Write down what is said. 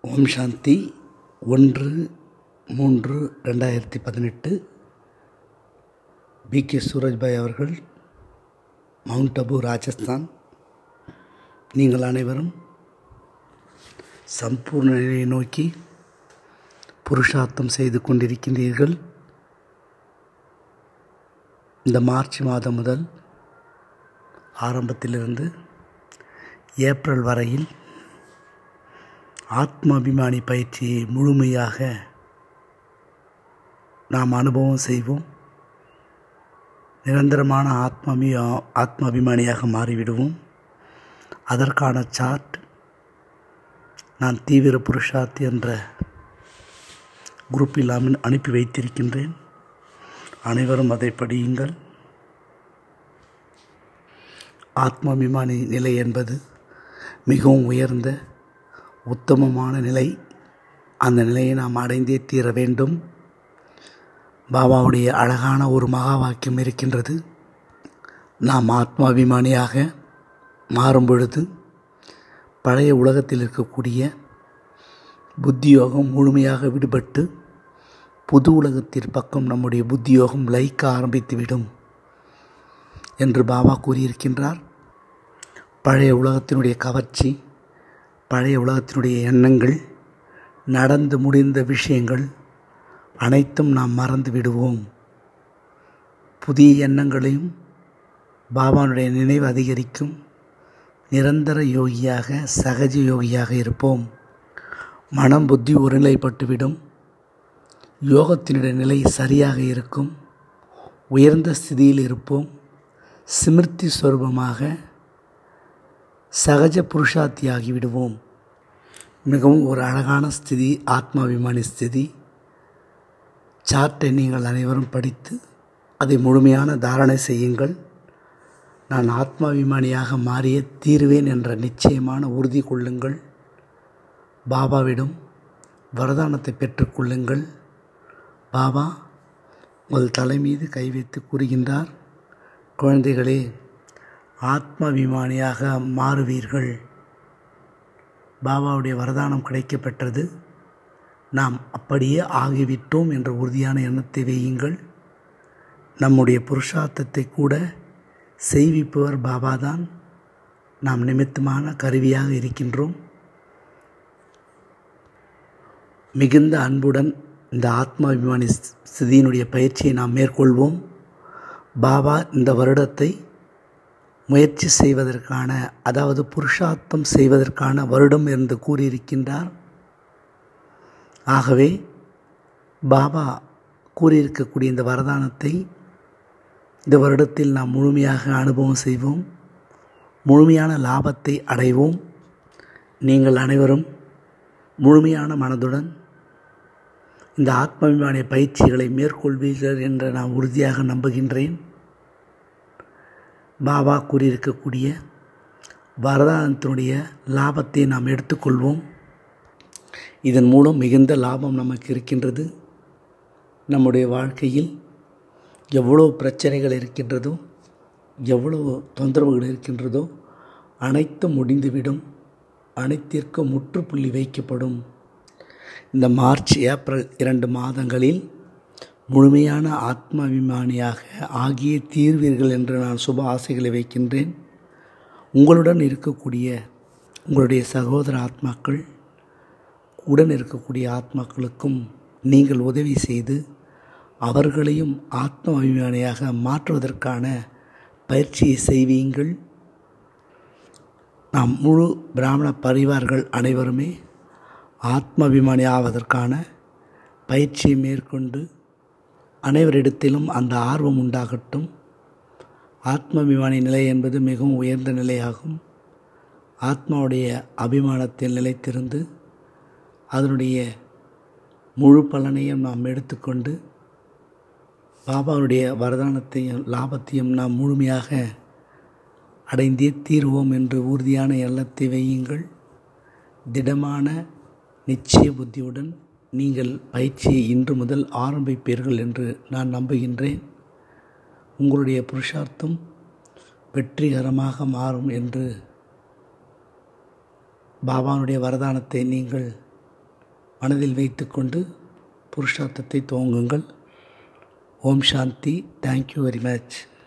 ஓம் சாந்தி ஒன்று மூன்று ரெண்டாயிரத்தி பதினெட்டு பி கே சூரஜ்பாய் அவர்கள் மவுண்ட் அபு ராஜஸ்தான் நீங்கள் அனைவரும் சம்பூர்ண நிலையை நோக்கி புருஷார்த்தம் செய்து கொண்டிருக்கின்றீர்கள் இந்த மார்ச் மாதம் முதல் ஆரம்பத்திலிருந்து ஏப்ரல் வரையில் ஆத்ம அபிமானி பயிற்சியை முழுமையாக நாம் அனுபவம் செய்வோம் நிரந்தரமான ஆத்மபி ஆத்ம அபிமானியாக மாறிவிடுவோம் அதற்கான சார்ட் நான் தீவிர புருஷார்த்தி என்ற குரூப்பில் அமி- அனுப்பி வைத்திருக்கின்றேன் அனைவரும் அதை படியுங்கள் ஆத்ம அபிமானி நிலை என்பது மிகவும் உயர்ந்த உத்தமமான நிலை அந்த நிலையை நாம் அடைந்தே தீர வேண்டும் பாபாவுடைய அழகான ஒரு மகா வாக்கியம் இருக்கின்றது நாம் ஆத்மாபிமானியாக மாறும் பொழுது பழைய உலகத்தில் இருக்கக்கூடிய புத்தியோகம் முழுமையாக விடுபட்டு புது உலகத்தின் பக்கம் நம்முடைய புத்தியோகம் லயிக்க ஆரம்பித்துவிடும் என்று பாபா கூறியிருக்கின்றார் பழைய உலகத்தினுடைய கவர்ச்சி பழைய உலகத்தினுடைய எண்ணங்கள் நடந்து முடிந்த விஷயங்கள் அனைத்தும் நாம் மறந்து விடுவோம் புதிய எண்ணங்களையும் பாபானுடைய நினைவு அதிகரிக்கும் நிரந்தர யோகியாக சகஜ யோகியாக இருப்போம் மனம் புத்தி ஒருநிலைப்பட்டுவிடும் யோகத்தினுடைய நிலை சரியாக இருக்கும் உயர்ந்த ஸ்திதியில் இருப்போம் சிமிர்த்தி ஸ்வரூபமாக சகஜ புருஷார்த்தியாகி விடுவோம் மிகவும் ஒரு அழகான ஸ்திதி ஆத்மாபிமானி ஸ்திதி சார்ட்டை நீங்கள் அனைவரும் படித்து அதை முழுமையான தாரணை செய்யுங்கள் நான் ஆத்மாபிமானியாக மாறியே தீருவேன் என்ற நிச்சயமான உறுதி கொள்ளுங்கள் பாபாவிடம் வரதானத்தை பெற்றுக்கொள்ளுங்கள் பாபா உங்கள் தலை மீது கை வைத்து கூறுகின்றார் குழந்தைகளே ஆத்மாபிமானியாக மாறுவீர்கள் பாபாவுடைய வரதானம் கிடைக்கப் பெற்றது நாம் அப்படியே ஆகிவிட்டோம் என்ற உறுதியான எண்ணத்தை வையுங்கள் நம்முடைய புருஷார்த்தத்தை கூட செய்விப்பவர் பாபாதான் நாம் நிமித்தமான கருவியாக இருக்கின்றோம் மிகுந்த அன்புடன் இந்த ஆத்மாபிமானி ஸ்திதியினுடைய பயிற்சியை நாம் மேற்கொள்வோம் பாபா இந்த வருடத்தை முயற்சி செய்வதற்கான அதாவது புருஷார்த்தம் செய்வதற்கான வருடம் என்று கூறியிருக்கின்றார் ஆகவே பாபா கூறியிருக்கக்கூடிய இந்த வரதானத்தை இந்த வருடத்தில் நாம் முழுமையாக அனுபவம் செய்வோம் முழுமையான லாபத்தை அடைவோம் நீங்கள் அனைவரும் முழுமையான மனதுடன் இந்த ஆத்மாபிமானிய பயிற்சிகளை மேற்கொள்வீர்கள் என்று நான் உறுதியாக நம்புகின்றேன் பாபா கூறியிருக்கக்கூடிய வரதானத்தினுடைய லாபத்தை நாம் எடுத்துக்கொள்வோம் இதன் மூலம் மிகுந்த லாபம் நமக்கு இருக்கின்றது நம்முடைய வாழ்க்கையில் எவ்வளோ பிரச்சனைகள் இருக்கின்றதோ எவ்வளவு தொந்தரவுகள் இருக்கின்றதோ அனைத்தும் முடிந்துவிடும் அனைத்திற்கும் முற்றுப்புள்ளி வைக்கப்படும் இந்த மார்ச் ஏப்ரல் இரண்டு மாதங்களில் முழுமையான ஆத்மாபிமானியாக ஆகிய தீர்வீர்கள் என்று நான் சுப ஆசைகளை வைக்கின்றேன் உங்களுடன் இருக்கக்கூடிய உங்களுடைய சகோதர ஆத்மாக்கள் உடன் இருக்கக்கூடிய ஆத்மாக்களுக்கும் நீங்கள் உதவி செய்து அவர்களையும் ஆத்ம அபிமானியாக மாற்றுவதற்கான பயிற்சியை செய்வீங்கள் நாம் முழு பிராமண பரிவார்கள் அனைவருமே ஆத்மாபிமானி ஆவதற்கான பயிற்சியை மேற்கொண்டு அனைவரிடத்திலும் அந்த ஆர்வம் உண்டாகட்டும் ஆத்மாபிமானி நிலை என்பது மிகவும் உயர்ந்த நிலையாகும் ஆத்மாவுடைய அபிமானத்தில் நிலைத்திருந்து அதனுடைய முழு பலனையும் நாம் எடுத்துக்கொண்டு பாபாவுடைய வரதானத்தையும் லாபத்தையும் நாம் முழுமையாக அடைந்தே தீர்வோம் என்று உறுதியான எண்ணத்தை வையுங்கள் திடமான நிச்சய புத்தியுடன் நீங்கள் பயிற்சியை இன்று முதல் ஆரம்பிப்பீர்கள் என்று நான் நம்புகின்றேன் உங்களுடைய புருஷார்த்தம் வெற்றிகரமாக மாறும் என்று பாபானுடைய வரதானத்தை நீங்கள் மனதில் வைத்துக்கொண்டு புருஷார்த்தத்தை துவங்குங்கள் Om Shanti thank you very much